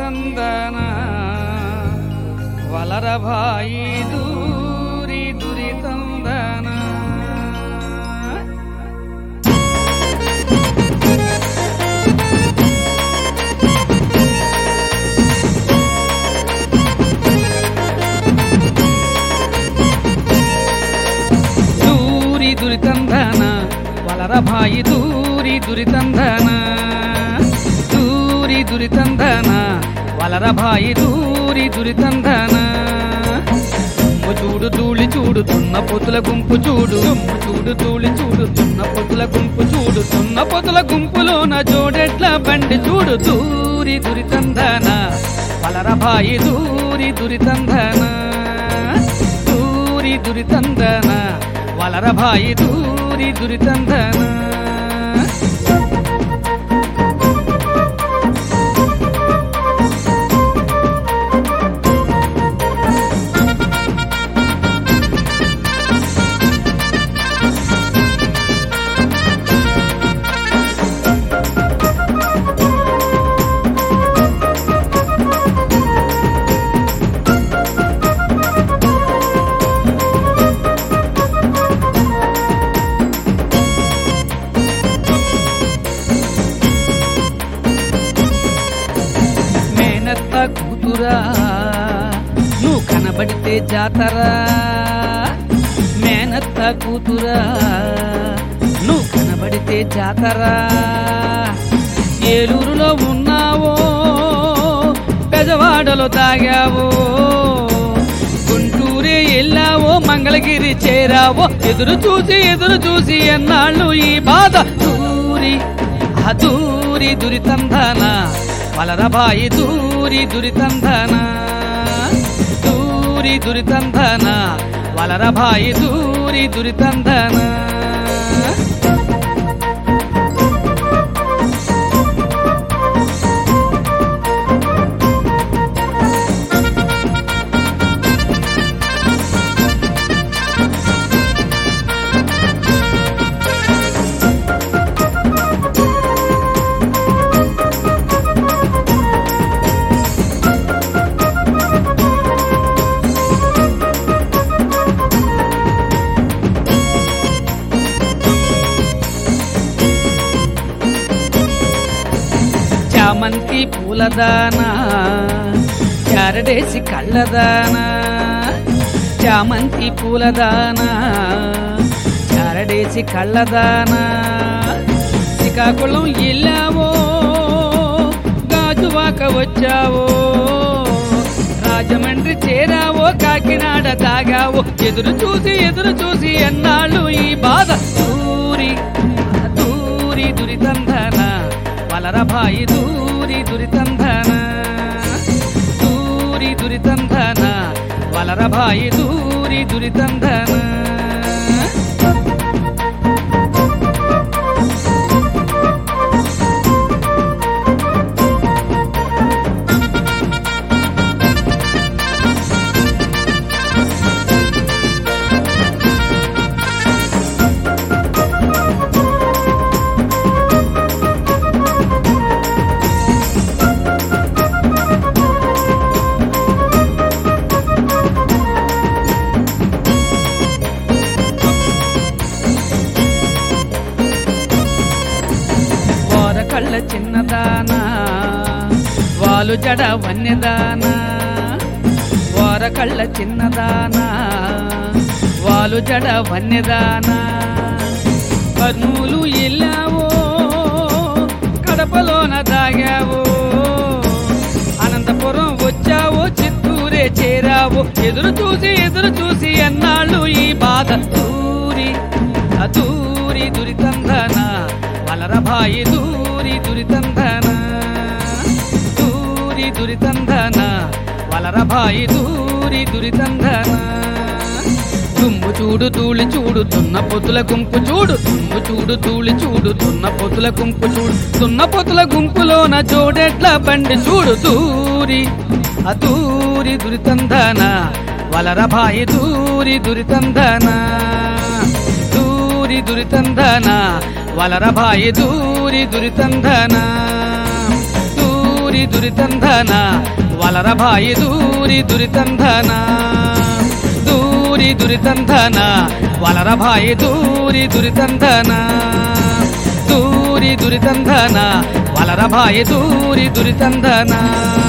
దురితందన వలరభాయి దూరి దురితందన దూరి దురితందన వలరభాయి దూరి దురితందన దూరి దురితందన వలరభాయి దూరి దురితందన దుమ్ము చూడు తూళి చూడు తున్న పొతుల గుంపు చూడు దుమ్ము చూడు తూళి చూడు తున్న పొతుల గుంపు చూడు తున్న పొతుల గుంపులోన జోడెట్ల బండి చూడు దూరి దురితందన వలరభాయి దూరి దురితందన దూరి దురితందన వలరభాయి దూరి దురితందన మేనత్త కూతురా నువ్వు కనబడితే జాతరా మేనత్త కూతురా నువ్వు కనబడితే జాతరా ఏలూరులో ఉన్నావో పెదవాడలో తాగావో గుంటూరే వెళ్ళావో మంగళగిరి చేరావో ఎదురు చూసి ఎదురు చూసి ఎన్నాళ్ళు ఈ బాధ దూరి ఆ దూరి దురితందన వలరబాయి దూరి దురితందన దూరి దురితందన వలరబాయి దూరి దురితందన చామంతి పూలదానా చారడేసి కళ్ళదానా చామంతి పూలదానా చారడేసి కళ్ళదానా శ్రీకాకుళం వెళ్ళావో గాజువాక వచ్చావో రాజమండ్రి చేరావో కాకినాడ తాగావో ఎదురు చూసి ఎదురు చూసి ఎన్నాళ్ళు ఈ బాధ దూరి దూరి దురితందన వలరభాయి దూరి దురితందన దూరి దురితందన వలరభాయి దూరి దురితందన ఓర కళ్ళ చిన్నదానా వాలు జడ వన్యదానా ఓర కళ్ళ చిన్నదానా వాలు జడ వన్యదానా కర్నూలు వెళ్ళావో కడపలోన దాగావో అనంతపురం వచ్చావో చిత్తూరే చేరావో ఎదురు చూసి ఎదురు చూసి ఎన్నాళ్ళు ఈ బాధ దూరి అదూరి దురితందన వలరభాయి దూరి దురితందన దూరి దురితందన వలరభాయి దూరి దురితందన దుమ్ము చూడు తూళి చూడు తున్న పొతుల గుంపు చూడు దుమ్ము చూడు తూళి చూడు తున్న పొతుల గుంపు చూడు తున్న పొతుల గుంపులోన జోడెట్ల బండి చూడు దూరి అదూరి దురితందన వలరభాయి దూరి దురితందన దూరి దురితందన వలరభాయి దూరి దురితందన దూరి దూరి దురితంధన వలరభాయి దూరి దురితంధన దూరి దురితంధన వలరభాయి దూరి దురితంధన దూరి దురితంధన వలరభాయి దూరి దురితంధన